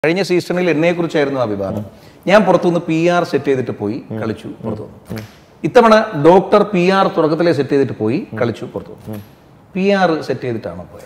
കഴിഞ്ഞ സീസണിൽ എന്നെക്കുറിച്ചായിരുന്നു ആ വിവാദം ഞാൻ പുറത്തുനിന്ന് പി ആർ സെറ്റ് ചെയ്തിട്ട് പോയി കളിച്ചു പുറത്തു വന്നു ഇത്തവണ ഡോക്ടർ പി ആർ തുടക്കത്തിലെ സെറ്റ് ചെയ്തിട്ട് പോയി കളിച്ചു പുറത്തു വന്നു പി ആർ സെറ്റ് ചെയ്തിട്ടാണോ പോയത്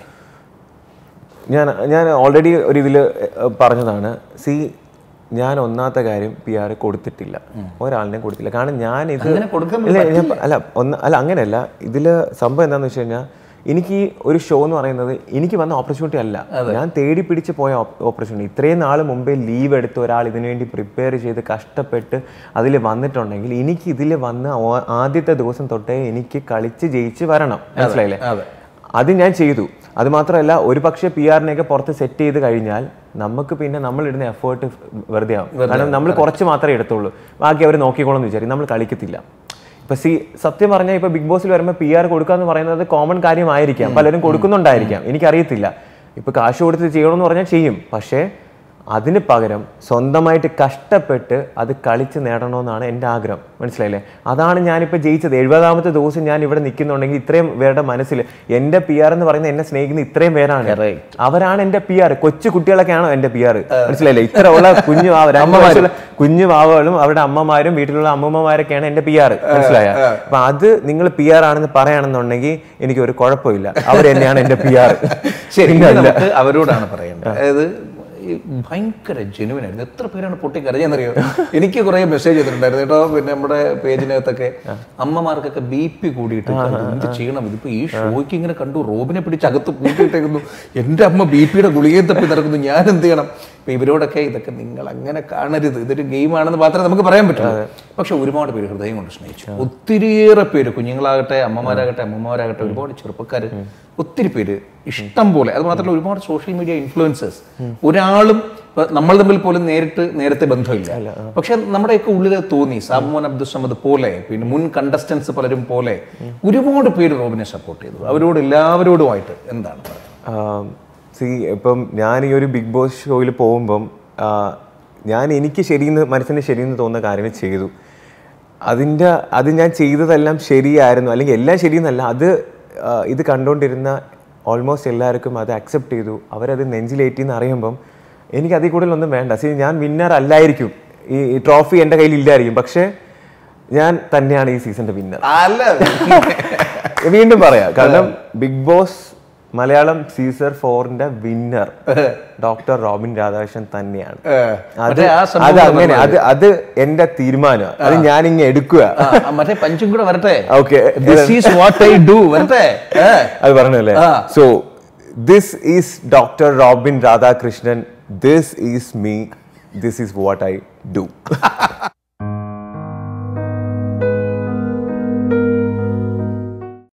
ഞാൻ ഞാൻ ഓൾറെഡി ഒരു ഇതിൽ പറഞ്ഞതാണ് സി ഞാൻ ഒന്നാമത്തെ കാര്യം പി ആർ കൊടുത്തിട്ടില്ല ഒരാളിനെയും കൊടുത്തില്ല കാരണം ഞാൻ ഇത് അങ്ങനെ കൊടുക്കാൻ ഇല്ല ഞാൻ പ- അല്ല ഒന്ന് അല്ല അങ്ങനെയല്ല ഇതിൽ സംഭവം എന്താണെന്ന് വെച്ച് കഴിഞ്ഞാൽ എനിക്ക് ഈ ഒരു ഷോ എന്ന് പറയുന്നത് എനിക്ക് വന്ന ഓപ്പർച്യൂണിറ്റി അല്ല ഞാൻ തേടി പിടിച്ച് പോയ ഓപ്പർച്യൂണിറ്റി ഇത്രയും നാൾ മുമ്പേ ലീവ് എടുത്ത് ഒരാൾ ഇതിനു വേണ്ടി പ്രിപ്പയർ ചെയ്ത് കഷ്ടപ്പെട്ട് അതിൽ വന്നിട്ടുണ്ടെങ്കിൽ എനിക്ക് ഇതിൽ വന്ന് ഓ- ആദ്യത്തെ ദിവസം തൊട്ടേ എനിക്ക് കളിച്ച് ജയിച്ച് വരണം മനസ്സിലായില്ലേ അതെ അത് ഞാൻ ചെയ്തു അത് മാത്രമല്ല ഒരു പക്ഷേ പി ആറിനെയൊക്കെ പുറത്ത് സെറ്റ് ചെയ്ത് കഴിഞ്ഞാൽ നമുക്ക് പിന്നെ നമ്മൾ ഇടുന്ന എഫേർട്ട് വെറുതെ ആവും കാരണം നമ്മൾ കുറച്ച് മാത്രമേ എടുത്തുള്ളൂ ബാക്കി അവർ നോക്കിക്കോളും എന്ന് വിചാരിക്കും നമ്മൾ കളിക്കത്തില്ല ഇപ്പൊ സി സത്യം പറഞ്ഞാൽ ഇപ്പൊ ബിഗ് ബോസിൽ വരുമ്പോൾ പി ആർ കൊടുക്കുക എന്ന് പറയുന്നത് കോമൺ കാര്യമായിരിക്കാം പലരും കൊടുക്കുന്നുണ്ടായിരിക്കാം എനിക്കറിയത്തില്ല ഇപ്പൊ കാശ് കൊടുത്ത് ചെയ്യണമെന്ന് പറഞ്ഞാൽ ചെയ്യും പക്ഷേ അതിന് പകരം സ്വന്തമായിട്ട് കഷ്ടപ്പെട്ട് അത് കളിച്ച് നേടണമെന്നാണ് എൻ്റെ ആഗ്രഹം മനസ്സിലായില്ലേ അതാണ് ഞാനിപ്പോൾ ജയിച്ചത് എഴുപതാമത്തെ ദിവസം ഞാൻ ഇവിടെ നിൽക്കുന്നുണ്ടെങ്കിൽ ഇത്രയും പേരുടെ മനസ്സിൽ എൻ്റെ പി ആർ എന്ന് പറയുന്നത് എന്നെ സ്നേഹിക്കുന്ന ഇത്രയും പേരാണ് അവരാണ് എൻ്റെ പി ആർ കൊച്ചു കുട്ടികളൊക്കെയാണോ എൻ്റെ പി ആർ മനസ്സിലായില്ലേ ഇത്ര ഉള്ള കുഞ്ഞു വാവ- രണ്ട് വയസ്സുള്ള കുഞ്ഞു വാവകളും അവരുടെ അമ്മമാരും വീട്ടിലുള്ള അമ്മൂമ്മമാരൊക്കെയാണ് എൻ്റെ പി ആർ മനസ്സിലായ അപ്പൊ അത് നിങ്ങൾ പി ആർ ആണെന്ന് പറയുകയാണെന്നുണ്ടെങ്കിൽ എനിക്ക് ഒരു കുഴപ്പമില്ല അവർ തന്നെയാണ് എൻ്റെ പി ആർ ശരി ഇനി നമുക്ക് അവരോടാണ് പറയേണ്ടത് അതായത് ഈ ഭയങ്കര ജെനുവിൻ ആയിരുന്നു എത്ര പേരാണ് പൊട്ടി കരഞ്ഞെന്നറിയോ എനിക്ക് കുറെ മെസ്സേജ് ചെയ്തിട്ടുണ്ടായിരുന്നു കേട്ടോ പിന്നെ നമ്മുടെ പേജിനകത്തൊക്കെ അമ്മമാർക്കൊക്കെ ബി പി കൂടിയിട്ട് കണ്ടു, എന്ത് ചെയ്യണം ഇതിപ്പോ ഈ ഷോയ്ക്ക് ഇങ്ങനെ കണ്ടു റോബിനെ പിടിച്ച് അകത്ത് പൂട്ടിയിട്ടേക്കുന്നു എന്റെ അമ്മ ബി പിയുടെ ഗുളികയെ തപ്പി നടക്കുന്നു ഞാൻ എന്ത് ചെയ്യണം ഇപ്പൊ ഇവരോടൊക്കെ ഇതൊക്കെ നിങ്ങൾ അങ്ങനെ കാണരുത് ഇതൊരു ഗെയിമാണെന്ന് മാത്രമേ നമുക്ക് പറയാൻ പറ്റുള്ളൂ പക്ഷെ ഒരുപാട് പേര് ഹൃദയം കൊണ്ട് സ്നേഹിച്ചു ഒത്തിരിയേറെ പേര് കുഞ്ഞുങ്ങളാകട്ടെ അമ്മമാരാകട്ടെ അമ്മമാരാകട്ടെ ഒരുപാട് ചെറുപ്പക്കാര് ഒത്തിരി പേര് ഇഷ്ടം പോലെ അത് മാത്രമല്ല ഒരുപാട് സോഷ്യൽ മീഡിയ ഇൻഫ്ലുവൻസേഴ്സ് ഒരാളും ഇപ്പൊ നമ്മൾ തമ്മിൽ പോലും നേരിട്ട് നേരത്തെ ബന്ധമില്ല പക്ഷെ നമ്മുടെയൊക്കെ ഉള്ളിൽ തോന്നി സാബുമോൻ അബ്ദുൽ സമദ് പോലെ പിന്നെ മുൻ കണ്ടസ്റ്റൻസ് പലരും പോലെ ഒരുപാട് പേര് റോബിനെ സപ്പോർട്ട് ചെയ്തു അവരോട് എല്ലാവരോടുമായിട്ട് എന്താണ് പറയുക സി ഇപ്പം ഞാൻ ഈ ഒരു ബിഗ് ബോസ് ഷോയിൽ പോകുമ്പം ആ, ഞാൻ എനിക്ക് ശരിയെന്ന് മനസ്സിന് ശരിയെന്ന് തോന്നുന്ന കാര്യങ്ങൾ ചെയ്തു അതിൻ്റെ അത് ഞാൻ ചെയ്തതെല്ലാം ശരിയായിരുന്നു അല്ലെങ്കിൽ എല്ലാം ശരിയെന്നല്ല അത് ആ, ഇത് കണ്ടുകൊണ്ടിരുന്ന ഓൾമോസ്റ്റ് എല്ലാവർക്കും അത് അക്സെപ്റ്റ് ചെയ്തു അവരത് നെഞ്ചിലേറ്റി എന്ന് അറിയുമ്പം എനിക്ക് അതിൽ കൂടുതലൊന്നും വേണ്ട സി ഞാൻ വിന്നർ അല്ലായിരിക്കും ഈ ഈ ട്രോഫി എൻ്റെ കയ്യിൽ ഇല്ലായിരിക്കും പക്ഷേ ഞാൻ തന്നെയാണ് ഈ സീസണിൻ്റെ വിന്നർ അല്ല വീണ്ടും പറയാം കാരണം ബിഗ് ബോസ് മലയാളം സീസർ ഫോറിന്റെ വിന്നർ ഡോക്ടർ റോബിൻ രാധാകൃഷ്ണൻ തന്നെയാണ് അത് മറ്റേ ആ സംഭവം അത് അങ്ങനെ അത് അത് എന്റെ തീരുമാനമാണ് അത് ഞാൻ ഇങ്ങ എടുക്കുക ആ, മറ്റേ പഞ്ചും കൂടെ വരട്ടെ okay this is what I do വരട്ടെ ഏ. അത് പറഞ്ഞല്ലേ so this is doctor Robin Radhakrishnan this is me this is what I do